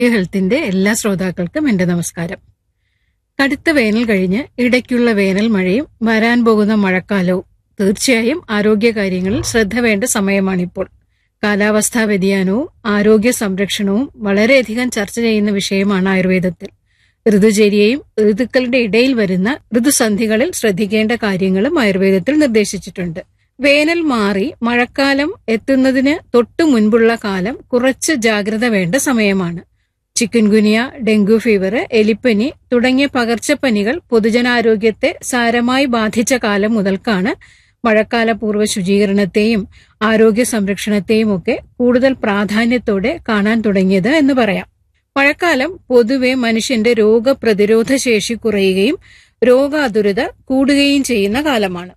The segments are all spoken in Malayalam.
ഹെൽത്തിന്റെ എല്ലാ ശ്രോതാക്കൾക്കും എന്റെ നമസ്കാരം കടുത്ത വേനൽ കഴിഞ്ഞ് ഇടയ്ക്കുള്ള വേനൽ മഴയും വരാൻ പോകുന്ന മഴക്കാലവും തീർച്ചയായും ആരോഗ്യകാര്യങ്ങളിൽ ശ്രദ്ധ വേണ്ട സമയമാണിപ്പോൾ കാലാവസ്ഥാ വ്യതിയാനവും ആരോഗ്യ സംരക്ഷണവും വളരെയധികം ചർച്ച ചെയ്യുന്ന വിഷയമാണ് ആയുർവേദത്തിൽ ഋതുചര്യയും ഋതുക്കളുടെ ഇടയിൽ വരുന്ന ഋതുസന്ധികളിൽ ശ്രദ്ധിക്കേണ്ട കാര്യങ്ങളും ആയുർവേദത്തിൽ നിർദ്ദേശിച്ചിട്ടുണ്ട് വേനൽ മാറി മഴക്കാലം എത്തുന്നതിന് തൊട്ടു മുൻപുള്ള കാലം കുറച്ച് ജാഗ്രത വേണ്ട സമയമാണ് ചിക്കൻ ഗുനിയ ഡെങ്കു ഫീവർ എലിപ്പനി തുടങ്ങിയ പകർച്ചപ്പനികൾ പൊതുജനാരോഗ്യത്തെ സാരമായി ബാധിച്ച കാലം മുതൽക്കാണ് മഴക്കാല പൂർവ്വ ശുചീകരണത്തെയും ആരോഗ്യ സംരക്ഷണത്തെയും ഒക്കെ കൂടുതൽ പ്രാധാന്യത്തോടെ കാണാൻ തുടങ്ങിയത് എന്ന് പറയാം മഴക്കാലം പൊതുവെ മനുഷ്യന്റെ രോഗപ്രതിരോധ ശേഷി കുറയുകയും രോഗാതുരത കൂടുകയും ചെയ്യുന്ന കാലമാണ്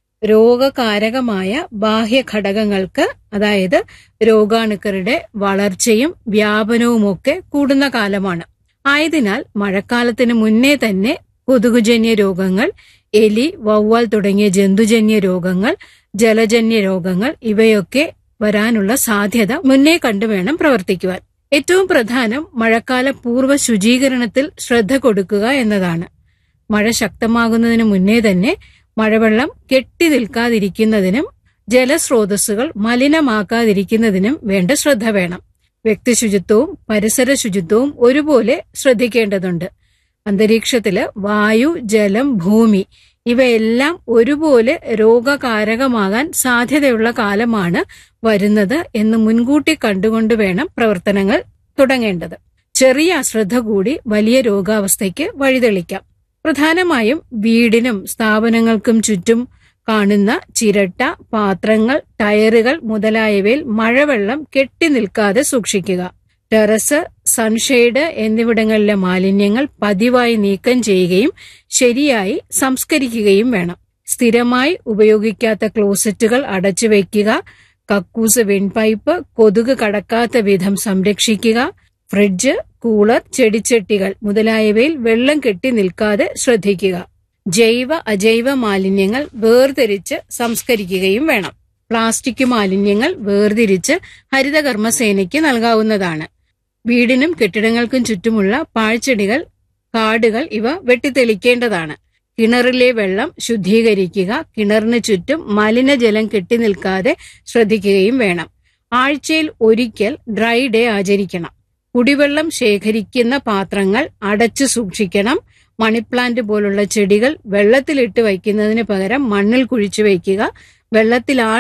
രോഗകാരകമായ ബാഹ്യ ഘടകങ്ങൾക്ക് അതായത് രോഗാണുക്കളുടെ വളർച്ചയും വ്യാപനവുമൊക്കെ കൂടുന്ന കാലമാണ് ആയതിനാൽ മഴക്കാലത്തിന് മുന്നേ തന്നെ കൊതുകുജന്യ രോഗങ്ങൾ എലി വവ്വാൽ തുടങ്ങിയ ജന്തുജന്യ രോഗങ്ങൾ ജലജന്യ രോഗങ്ങൾ ഇവയൊക്കെ വരാനുള്ള സാധ്യത മുന്നേ കണ്ടു വേണം പ്രവർത്തിക്കുവാൻ ഏറ്റവും പ്രധാനം മഴക്കാല പൂർവ്വ ശുചീകരണത്തിൽ ശ്രദ്ധ കൊടുക്കുക എന്നതാണ് മഴ ശക്തമാകുന്നതിന് മുന്നേ തന്നെ മഴവെള്ളം കെട്ടി നിൽക്കാതിരിക്കുന്നതിനും ജലസ്രോതസ്സുകൾ മലിനമാക്കാതിരിക്കുന്നതിനും വേണ്ട ശ്രദ്ധ വേണം വ്യക്തിശുചിത്വവും പരിസര ശുചിത്വവും ഒരുപോലെ ശ്രദ്ധിക്കേണ്ടതുണ്ട് അന്തരീക്ഷത്തില് വായു ജലം ഭൂമി ഇവയെല്ലാം ഒരുപോലെ രോഗകാരകമാകാൻ സാധ്യതയുള്ള കാലമാണ് വരുന്നത് എന്ന് മുൻകൂട്ടി കണ്ടുകൊണ്ട് വേണം പ്രവർത്തനങ്ങൾ തുടങ്ങേണ്ടത് ചെറിയ അശ്രദ്ധ കൂടി വലിയ രോഗാവസ്ഥയ്ക്ക് വഴിതെളിക്കാം പ്രധാനമായും വീടിനും സ്ഥാപനങ്ങൾക്കും ചുറ്റും കാണുന്ന ചിരട്ട പാത്രങ്ങൾ ടയറുകൾ മുതലായവയിൽ മഴവെള്ളം കെട്ടി നിൽക്കാതെ സൂക്ഷിക്കുക ടെറസ് സൺഷെയ്ഡ് എന്നിവിടങ്ങളിലെ മാലിന്യങ്ങൾ പതിവായി നീക്കം ചെയ്യുകയും ശരിയായി സംസ്കരിക്കുകയും വേണം സ്ഥിരമായി ഉപയോഗിക്കാത്ത ക്ലോസറ്റുകൾ അടച്ചു വയ്ക്കുക കക്കൂസ് വെൺപൈപ്പ് കൊതുക് കടക്കാത്ത വിധം സംരക്ഷിക്കുക ഫ്രിഡ്ജ് കൂളർ ചെടിച്ചട്ടികൾ മുതലായവയിൽ വെള്ളം കെട്ടി നിൽക്കാതെ ശ്രദ്ധിക്കുക ജൈവ അജൈവ മാലിന്യങ്ങൾ വേർതിരിച്ച് സംസ്കരിക്കുകയും വേണം പ്ലാസ്റ്റിക് മാലിന്യങ്ങൾ വേർതിരിച്ച് ഹരിതകർമ്മസേനയ്ക്ക് നൽകാവുന്നതാണ് വീടിനും കെട്ടിടങ്ങൾക്കും ചുറ്റുമുള്ള പാഴ്ചെടികൾ കാടുകൾ ഇവ വെട്ടിത്തെളിക്കേണ്ടതാണ് കിണറിലെ വെള്ളം ശുദ്ധീകരിക്കുക കിണറിന് ചുറ്റും മലിനജലം കെട്ടി നിൽക്കാതെ ശ്രദ്ധിക്കുകയും വേണം ആഴ്ചയിൽ ഒരിക്കൽ ഡ്രൈ ഡേ ആചരിക്കണം കുടിവെള്ളം ശേഖരിക്കുന്ന പാത്രങ്ങൾ അടച്ചു സൂക്ഷിക്കണം മണിപ്ലാന്റ് പോലുള്ള ചെടികൾ വെള്ളത്തിലിട്ട് വയ്ക്കുന്നതിന് പകരം മണ്ണിൽ കുഴിച്ചു വയ്ക്കുക വെള്ളത്തിലാണ്